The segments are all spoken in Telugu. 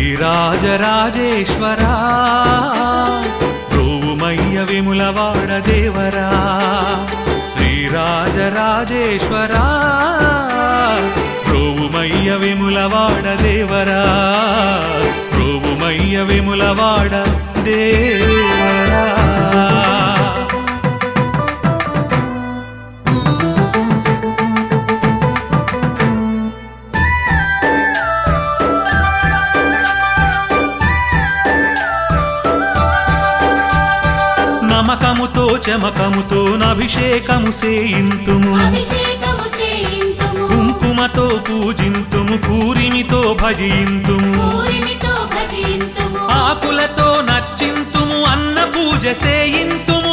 శ్రీరాజరాజేశ్వరా రోవుమయ్య విములవాడ దేవరా శ్రీరాజరాజేశ్వరా రోవుమయ్య విములవాడ దేవరా రోవుమయ్య విములవాడ దేవరా నమకముతో చమకముతో నభిషేకము సేయింతుము అభిషేకము చేయింతుము కుంకుమతో పూజింతుము కూరిమితో భజింతుము పూరిమితో భజింతుము ఆకులతో నచ్చింతుము అన్న పూజ సేయింతుము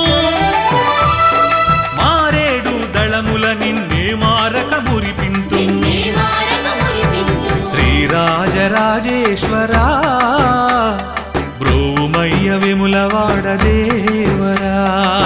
మారేడు దళముల నిన్నే మారక మురిపింతుము నిన్నే మారక మురిపింతుము శ్రీరాజరాజేశ్వరా బ్రోమయ్య విములవాడ దేవరా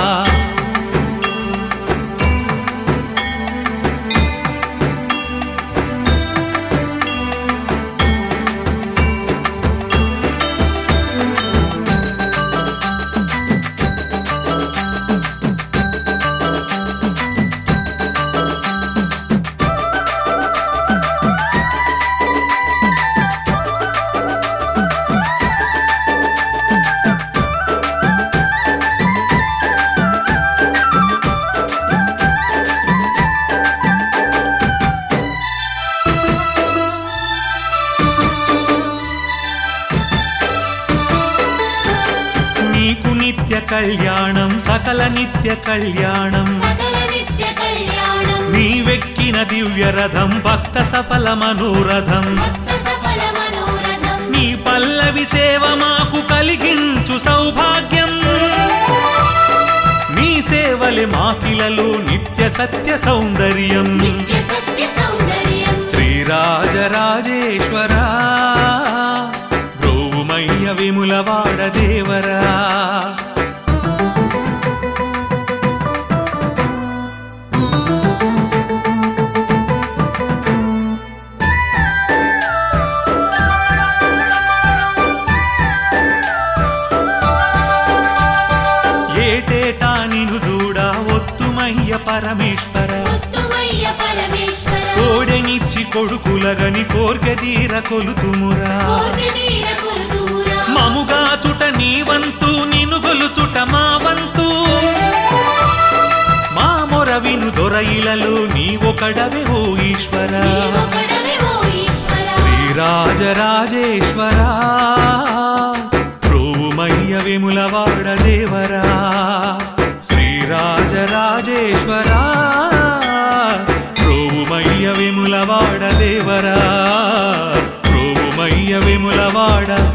నీకు నిత్య కళ్యాణం సకల నిత్య కళ్యాణం సకల నిత్య కళ్యాణం నీవెక్కిన దివ్య రథం భక్త సఫల మనోరథం భక్త సఫల మనోరథం నీ పల్లవి సేవ మాకు కలిగించు సౌభాగ్యం నీ సేవలే మాకిలలో నిత్య సత్య సౌందర్యం నిత్య సత్య సౌందర్యం శ్రీరాజరాజేశ్వరా గోవుమయ్య విములవాడ దేవరా ఏటేటా నిను చూడా ఒత్తుమయ్య పరమేశ్వర ముత్తుమయ్య పరమేశ్వర కోడెనిచ్చి కొడుకులగని కోర్కెదీర కొలుతుమురా కోర్కెదీర కొలుదూరా మముగా చుట నీ వంతు నిను గొలుచుట మా వంతు మా మొర విను దొరయిలలో నీ ఒకడవే ఓ ఈశ్వర నీవొకడవే ఓ ఈశ్వర శ్రీరాజరాజేశ్వరా ప్రోమయ్య విములవాడ దేవరా శ్రీరాజరాజేశ్వరా ప్రోమయ్య విములవాడ దేవరా ప్రోమయ్య విములవాడ